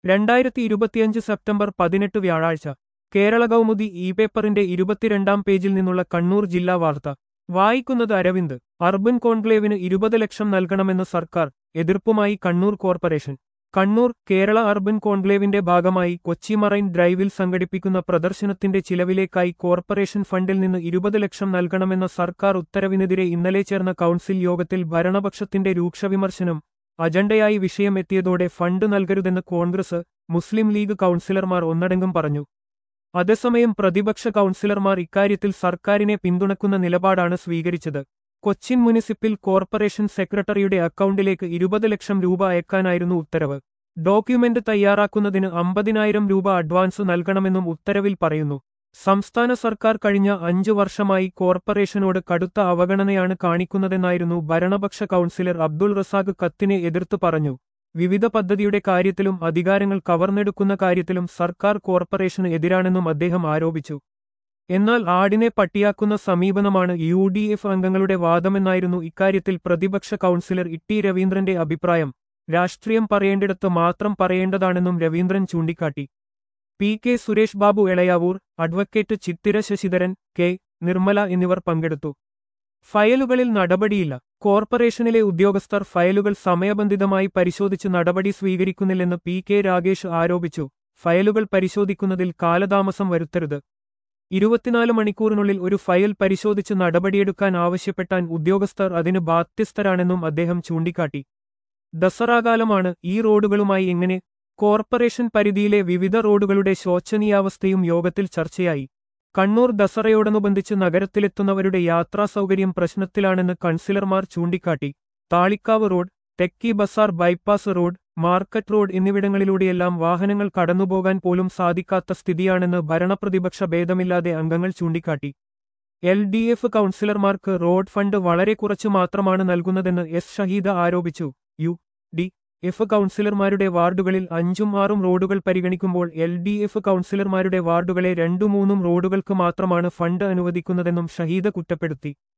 രണ്ടായിരത്തി ഇരുപത്തിയഞ്ച് സെപ്റ്റംബർ പതിനെട്ട് വ്യാഴാഴ്ച കേരള കൗമുദി ഇ പേപ്പറിന്റെ ഇരുപത്തിരണ്ടാം പേജിൽ നിന്നുള്ള കണ്ണൂർ ജില്ലാ വാർത്ത വായിക്കുന്നത് അരവിന്ദ് അർബൻ കോൺക്ലേവിന് ഇരുപത് ലക്ഷം നൽകണമെന്ന് സർക്കാർ എതിർപ്പുമായി കണ്ണൂർ കോർപ്പറേഷൻ കണ്ണൂർ കേരള അർബൻ കോൺക്ലേവിന്റെ ഭാഗമായി കൊച്ചി മറൈൻ ഡ്രൈവിൽ സംഘടിപ്പിക്കുന്ന പ്രദർശനത്തിന്റെ ചിലവിലേക്കായി കോർപ്പറേഷൻ ഫണ്ടിൽ നിന്ന് ഇരുപത് ലക്ഷം നൽകണമെന്ന സർക്കാർ ഉത്തരവിനെതിരെ ഇന്നലെ ചേർന്ന കൗൺസിൽ യോഗത്തിൽ ഭരണപക്ഷത്തിന്റെ രൂക്ഷവിമർശനം അജണ്ടയായി വിഷയം എത്തിയതോടെ ഫണ്ട് നൽകരുതെന്ന് കോൺഗ്രസ് മുസ്ലിം ലീഗ് കൗൺസിലർമാർ ഒന്നടങ്കം പറഞ്ഞു അതേസമയം പ്രതിപക്ഷ കൗൺസിലർമാർ ഇക്കാര്യത്തിൽ സർക്കാരിനെ പിന്തുണക്കുന്ന നിലപാടാണ് സ്വീകരിച്ചത് കൊച്ചിൻ മുനിസിപ്പൽ കോർപ്പറേഷൻ സെക്രട്ടറിയുടെ അക്കൗണ്ടിലേക്ക് ഇരുപത് ലക്ഷം രൂപ അയക്കാനായിരുന്നു ഉത്തരവ് ഡോക്യുമെന്റ് തയ്യാറാക്കുന്നതിന് അമ്പതിനായിരം രൂപ അഡ്വാൻസ് നൽകണമെന്നും ഉത്തരവിൽ പറയുന്നു സംസ്ഥാന സർക്കാർ കഴിഞ്ഞ അഞ്ചു വർഷമായി കോർപ്പറേഷനോട് കടുത്ത അവഗണനയാണ് കാണിക്കുന്നതെന്നായിരുന്നു ഭരണപക്ഷ കൗൺസിലർ അബ്ദുൾ റസാഖ് കത്തിനെ എതിർത്ത് പറഞ്ഞു വിവിധ പദ്ധതിയുടെ കാര്യത്തിലും അധികാരങ്ങൾ കവർന്നെടുക്കുന്ന കാര്യത്തിലും സർക്കാർ കോർപ്പറേഷന് എതിരാണെന്നും അദ്ദേഹം ആരോപിച്ചു എന്നാൽ ആടിനെ പട്ടിയാക്കുന്ന സമീപനമാണ് യു ഡി എഫ് അംഗങ്ങളുടെ വാദമെന്നായിരുന്നു ഇക്കാര്യത്തിൽ പ്രതിപക്ഷ കൗൺസിലർ ഇട്ടി രവീന്ദ്രന്റെ അഭിപ്രായം രാഷ്ട്രീയം പറയേണ്ടിടത്ത് മാത്രം പറയേണ്ടതാണെന്നും രവീന്ദ്രൻ ചൂണ്ടിക്കാട്ടി P K Suresh Babu Elayavoor advocate Chithira Sasidharan K Nirmala എന്നിവർ പങ്കെടുത്തു ഫയലുകളിൽ നടപടിയില്ല കോർപ്പറേഷനിലെ ഉദ്യോഗസ്ഥർ ഫയലുകൾ സമയബന്ധിതമായി പരിശോധിച്ച് നടപടി സ്വീകരിക്കുന്നില്ലെന്ന് പി കെ രാഗേഷ് ആരോപിച്ചു ഫയലുകൾ പരിശോധിക്കുന്നതിൽ കാലതാമസം വരുത്തരുത് ഇരുപത്തിനാല് മണിക്കൂറിനുള്ളിൽ ഒരു ഫയൽ പരിശോധിച്ച് നടപടിയെടുക്കാൻ ആവശ്യപ്പെട്ടാൻ ഉദ്യോഗസ്ഥർ അതിന് ബാധ്യസ്ഥരാണെന്നും അദ്ദേഹം ചൂണ്ടിക്കാട്ടി ദസറാകാലമാണ് ഈ റോഡുകളുമായി എങ്ങനെ കോർപ്പറേഷൻ പരിധിയിലെ വിവിധ റോഡുകളുടെ ശോചനീയാവസ്ഥയും യോഗത്തിൽ ചർച്ചയായി കണ്ണൂർ ദസറയോടനുബന്ധിച്ച് നഗരത്തിലെത്തുന്നവരുടെ യാത്രാസൗകര്യം പ്രശ്നത്തിലാണെന്ന് കൺസിലർമാർ ചൂണ്ടിക്കാട്ടി Thalikkavu road Thekki Bazaar bypass road market road എന്നിവിടങ്ങളിലൂടെയെല്ലാം വാഹനങ്ങൾ കടന്നുപോകാൻ പോലും സാധിക്കാത്ത സ്ഥിതിയാണെന്ന് ഭരണപ്രതിപക്ഷ ഭേദമില്ലാതെ അംഗങ്ങൾ ചൂണ്ടിക്കാട്ടി എൽ ഡി എഫ് കൗൺസിലർമാർക്ക് റോഡ് ഫണ്ട് വളരെ കുറച്ചു മാത്രമാണ് നൽകുന്നതെന്ന് എസ് ഷഹീദ ആരോപിച്ചു യു ഡി എഫ് കൗൺസിലർമാരുടെ വാർഡുകളിൽ അഞ്ചും ആറും റോഡുകൾ പരിഗണിക്കുമ്പോൾ എൽ ഡി എഫ് കൗൺസിലർമാരുടെ വാർഡുകളെ രണ്ടു മൂന്നും റോഡുകൾക്ക് മാത്രമാണ് ഫണ്ട് അനുവദിക്കുന്നതെന്നും ഷഹീദ കുറ്റപ്പെടുത്തി